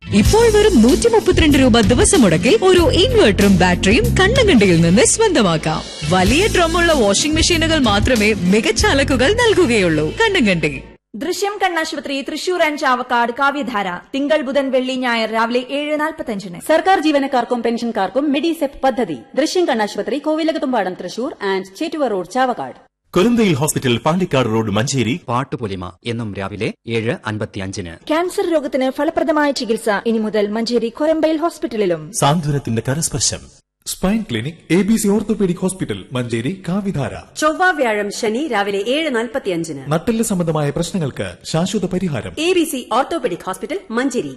ഇപ്പോൾ വെറും നൂറ്റി മുപ്പത്തിരണ്ട് രൂപ ദിവസം മുടക്കിൽ ഒരു ഇൻവെർട്ടറും ബാറ്ററിയും കണ്ണങ്കണ്ടിയിൽ നിന്ന് സ്വന്തമാക്കാം വലിയ ഡ്രമ്മുള്ള വാഷിംഗ് മെഷീനുകൾ മാത്രമേ മികച്ച അലക്കുകൾ നൽകുകയുള്ളൂ കണ്ണങ്കണ്ടി ദൃശ്യം കണ്ണാശുപത്രി തൃശൂർ ആൻഡ് ചാവക്കാട് കാവ്യധാര തിങ്കൾ ബുധൻ വെള്ളി ഞായർ രാവിലെ ഏഴ് നാൽപ്പത്തഞ്ചിന് സർക്കാർ ജീവനക്കാർക്കും പെൻഷൻകാർക്കും മെഡിസെപ് പദ്ധതി ദൃശ്യം കണ്ണാശുപത്രി Kovilakathumpadam Thrissur and Chettuva road Chavakkad Korambayil hospital Pandikkad road Manjeri പാട്ടുപൊലിമ എന്നും രാവിലെ ഏഴ് അൻപത്തിയഞ്ചിന് ക്യാൻസർ രോഗത്തിന് ഫലപ്രദമായ ചികിത്സ ഇനി മുതൽ മഞ്ചേരി കൊരമ്പയിൽ ഹോസ്പിറ്റലിലും സാന്ത്വനത്തിന്റെ കരസ്പർശം spine clinic A B C orthopaedic hospital Manjeri കാവിധാര ചൊവ്വ വ്യാഴം ശനി രാവിലെ ഏഴ് നാൽപ്പത്തിയഞ്ചിന് നട്ടെല്ല് സംബന്ധമായ പ്രശ്നങ്ങൾക്ക് ശാശ്വത പരിഹാരം A B C orthopaedic hospital Manjeri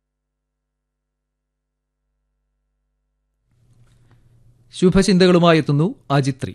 ശുഭചിന്തകളുമായി എത്തുന്നു അജിത്രി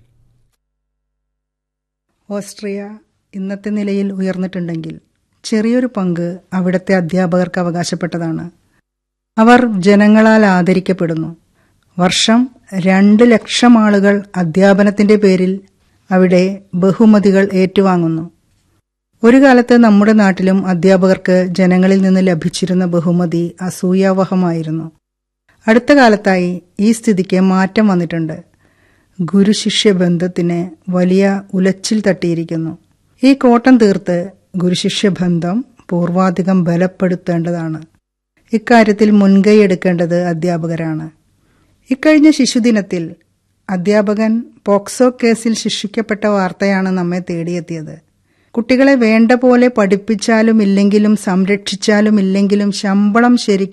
ഓസ്ട്രിയ ഇന്നത്തെ നിലയിൽ ഉയർന്നിട്ടുണ്ടെങ്കിൽ ചെറിയൊരു പങ്ക് അവിടുത്തെ അധ്യാപകർക്ക് അവകാശപ്പെട്ടതാണ് അവർ ജനങ്ങളാൽ ആദരിക്കപ്പെടുന്നു വർഷം രണ്ട് ലക്ഷം ആളുകൾ അധ്യാപനത്തിന്റെ പേരിൽ അവിടെ ബഹുമതികൾ ഏറ്റുവാങ്ങുന്നു ഒരു കാലത്ത് നമ്മുടെ നാട്ടിലും അധ്യാപകർക്ക് ജനങ്ങളിൽ നിന്ന് ലഭിച്ചിരുന്ന ബഹുമതി അസൂയാവഹമായിരുന്നു അടുത്ത കാലത്തായി ഈ സ്ഥിതിക്ക് മാറ്റം വന്നിട്ടുണ്ട് ഗുരുശിഷ്യ ബന്ധത്തിന് വലിയ ഉലച്ചിൽ തട്ടിയിരിക്കുന്നു ഈ കോട്ടം തീർത്ത് ഗുരുശിഷ്യ ബന്ധം പൂർവാധികം ബലപ്പെടുത്തേണ്ടതാണ് ഇക്കാര്യത്തിൽ മുൻകൈ എടുക്കേണ്ടത് അധ്യാപകരാണ് ഇക്കഴിഞ്ഞ ശിശുദിനത്തിൽ അധ്യാപകൻ പോക്സോ കേസിൽ ശിക്ഷിക്കപ്പെട്ട വാർത്തയാണ് നമ്മെ തേടിയെത്തിയത് കുട്ടികളെ വേണ്ട പോലെ പഠിപ്പിച്ചാലും ഇല്ലെങ്കിലും സംരക്ഷിച്ചാലും ഇല്ലെങ്കിലും ശമ്പളം ശരിക്കും